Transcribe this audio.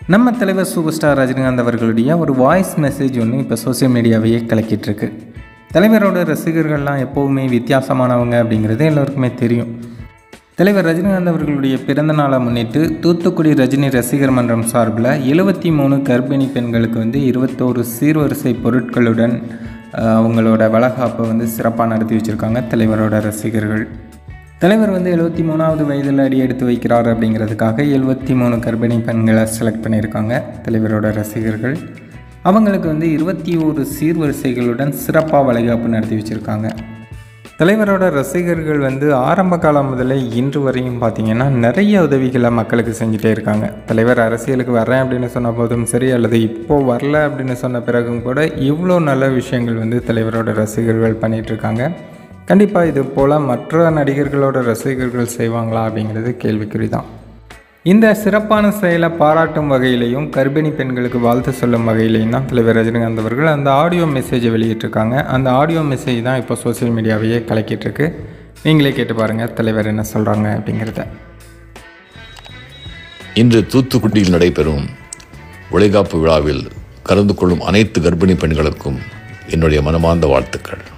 நம்ம தலைவர் super star Rajinikanth அவர்களுடைய ஒரு வாய்ஸ் மெசேஜ் ஒன்று இப்போ சோஷியல் மீடியாவையே கலக்கிட்டு இருக்கு தலைவரோட ரசிகர்கள்லாம் எப்போவுமே வித்தியாசமானவங்க அப்படிங்கிறது எல்லோருக்குமே தெரியும் தலைவர் ரஜினிகாந்த் அவர்களுடைய பிறந்த நாளை முன்னிட்டு தூத்துக்குடி ரஜினி ரசிகர் மன்றம் சார்பில் எழுபத்தி மூணு கர்ப்பிணி பெண்களுக்கு வந்து இருபத்தோரு சீர்வரிசை பொருட்களுடன் அஹ், அவங்களோட வளகாப்பை வந்து சிறப்பாக நடத்தி வச்சுருக்காங்க தலைவரோட ரசிகர்கள் தலைவர் வந்து எழுபத்தி மூணாவது வயதில் அடி எடுத்து வைக்கிறார் அப்படிங்கிறதுக்காக எழுபத்தி மூணு கர்ப்பிணி பெண்களை செலக்ட் பண்ணியிருக்காங்க தலைவரோட ரசிகர்கள் அவங்களுக்கு வந்து இருபத்தி ஒரு சீர்வரிசைகளுடன் சிறப்பாக வளைகாப்பு நடத்தி வச்சுருக்காங்க தலைவரோட ரசிகர்கள் வந்து ஆரம்ப காலம் முதல்ல இன்று வரையும் பார்த்தீங்கன்னா நிறைய உதவிகளை மக்களுக்கு செஞ்சுட்டே இருக்காங்க தலைவர் அரசியலுக்கு வரேன் அப்படின்னு சொன்ன போதும் சரி அல்லது இப்போது வரல அப்படின்னு சொன்ன பிறகும் கூட இவ்வளோ நல்ல விஷயங்கள் வந்து தலைவரோட ரசிகர்கள் பண்ணிட்டு இருக்காங்க கண்டிப்பாக இது போல் மற்ற நடிகர்களோட ரசிகர்கள் செய்வாங்களா அப்படிங்கிறது கேள்விக்குறி தான் இந்த சிறப்பான செயலை பாராட்டும் வகையிலையும் கர்ப்பிணி பெண்களுக்கு வாழ்த்து சொல்லும் வகையிலையும் தான் தலைவர் ரஜினிகாந்த் அவர்கள் அந்த ஆடியோ மெசேஜை வெளியிட்டிருக்காங்க அந்த ஆடியோ மெசேஜ் தான் இப்போ சோஷியல் மீடியாவையே கலக்கிட்டு இருக்கு நீங்களே கேட்டு பாருங்கள் தலைவர் என்ன சொல்கிறாங்க அப்படிங்கிறத இன்று தூத்துக்குடியில் நடைபெறும் வளைகாப்பு விழாவில் கலந்து கொள்ளும் அனைத்து கர்ப்பிணி பெண்களுக்கும் என்னுடைய மனமார்ந்த வாழ்த்துக்கள்